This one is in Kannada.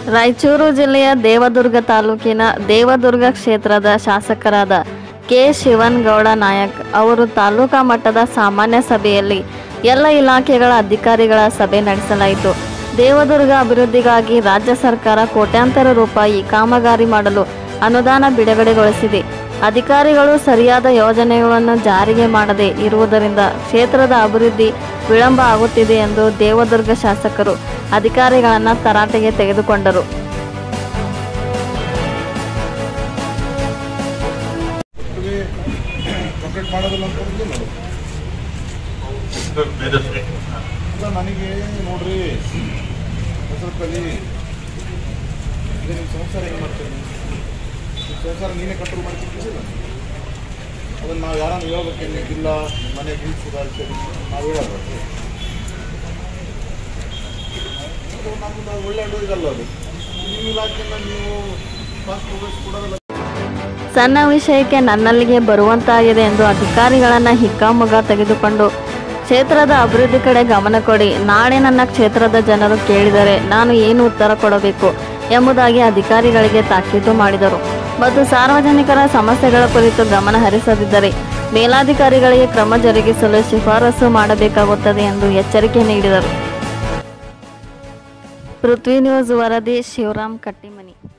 ರಾಯಚೂರು ಜಿಲ್ಲೆಯ ದೇವದುರ್ಗ ತಾಲೂಕಿನ ದೇವದುರ್ಗ ಕ್ಷೇತ್ರದ ಶಾಸಕರಾದ ಕೆ ಶಿವನ್ಗೌಡ ನಾಯಕ್ ಅವರು ತಾಲೂಕಾ ಮಟ್ಟದ ಸಾಮಾನ್ಯ ಸಭೆಯಲ್ಲಿ ಎಲ್ಲ ಇಲಾಖೆಗಳ ಅಧಿಕಾರಿಗಳ ಸಭೆ ನಡೆಸಲಾಯಿತು ದೇವದುರ್ಗ ಅಭಿವೃದ್ಧಿಗಾಗಿ ರಾಜ್ಯ ಸರ್ಕಾರ ಕೋಟ್ಯಾಂತರ ರೂಪಾಯಿ ಕಾಮಗಾರಿ ಮಾಡಲು ಅನುದಾನ ಬಿಡುಗಡೆಗೊಳಿಸಿದೆ ಅಧಿಕಾರಿಗಳು ಸರಿಯಾದ ಯೋಜನೆಗಳನ್ನು ಜಾರಿಗೆ ಮಾಡದೆ ಇರುವುದರಿಂದ ಕ್ಷೇತ್ರದ ಅಭಿವೃದ್ಧಿ ವಿಳಂಬ ಆಗುತ್ತಿದೆ ಎಂದು ದೇವದುರ್ಗ ಶಾಸಕರು ಅಧಿಕಾರಿಗಳನ್ನು ತರಾಟೆಗೆ ತೆಗೆದುಕೊಂಡರು ಕಂಪ್ಲೀಟ್ ಮಾಡೋದಿಲ್ಲ ಅಂತ ಅಂದಿಲ್ಲ ಅದು. ಅಲ್ಲ ನನಗೆ ನೋಡ್ರಿ ಸ್ವಲ್ಪ ಅಲ್ಲಿ ಈಗ ನಿಮ್ಮ ಸಂಸಾರ ಹೆಂಗೆ ಮಾಡ್ತೀರಿ ನೀವು? ನಿಮ್ಮ ಸಂಸಾರ ನೀನೇ ಕಂಟ್ರೋಲ್ ಮಾಡ್ತಿರ್ತೀರಿಲ್ಲ ಅದನ್ನು ನಾವು ಯಾರನ್ನು ಹೇಳ್ಬೇಕು ನೀವು ಇಲ್ಲ ಮನೆ ಗೀಲ್ ಸುಧಾರಿಸಿ ನಾವು ಹೇಳಲ್ಲ ಅದು ನಮ್ದು ಒಳ್ಳೆ ಇದಲ್ಲ ಅದು ನಿಮ್ಮ ಇಲಾಖೆಯಿಂದ ನೀವು ಫಾಸ್ಟ್ ಪ್ರೋಗ್ರೆಸ್ ಕೊಡೋದಲ್ಲ ಸಣ್ಣ ವಿಷಯಕ್ಕೆ ನನ್ನಲ್ಲಿಗೆ ಬರುವಂತಾಗಿದೆ ಎಂದು ಅಧಿಕಾರಿಗಳನ್ನ ಹಿಕ್ಕಾಮುಗ್ಗ ತೆಗೆದುಕೊಂಡು ಕ್ಷೇತ್ರದ ಅಭಿವೃದ್ಧಿ ಕಡೆ ಗಮನ ಕೊಡಿ ನಾಳೆ ನನ್ನ ಕ್ಷೇತ್ರದ ಜನರು ಕೇಳಿದರೆ ನಾನು ಏನು ಉತ್ತರ ಕೊಡಬೇಕು ಎಂಬುದಾಗಿ ಅಧಿಕಾರಿಗಳಿಗೆ ತಾಕೀತು ಮಾಡಿದರು ಮತ್ತು ಸಾರ್ವಜನಿಕರ ಸಮಸ್ಯೆಗಳ ಕುರಿತು ಗಮನ ಹರಿಸದಿದ್ದರೆ ಮೇಲಾಧಿಕಾರಿಗಳಿಗೆ ಕ್ರಮ ಜರುಗಿಸಲು ಶಿಫಾರಸು ಮಾಡಬೇಕಾಗುತ್ತದೆ ಎಂದು ಎಚ್ಚರಿಕೆ ನೀಡಿದರು ಪೃಥ್ವಿ ನ್ಯೂಸ್ ವರದಿ ಶಿವರಾಮ್ ಕಟ್ಟಿಮನಿ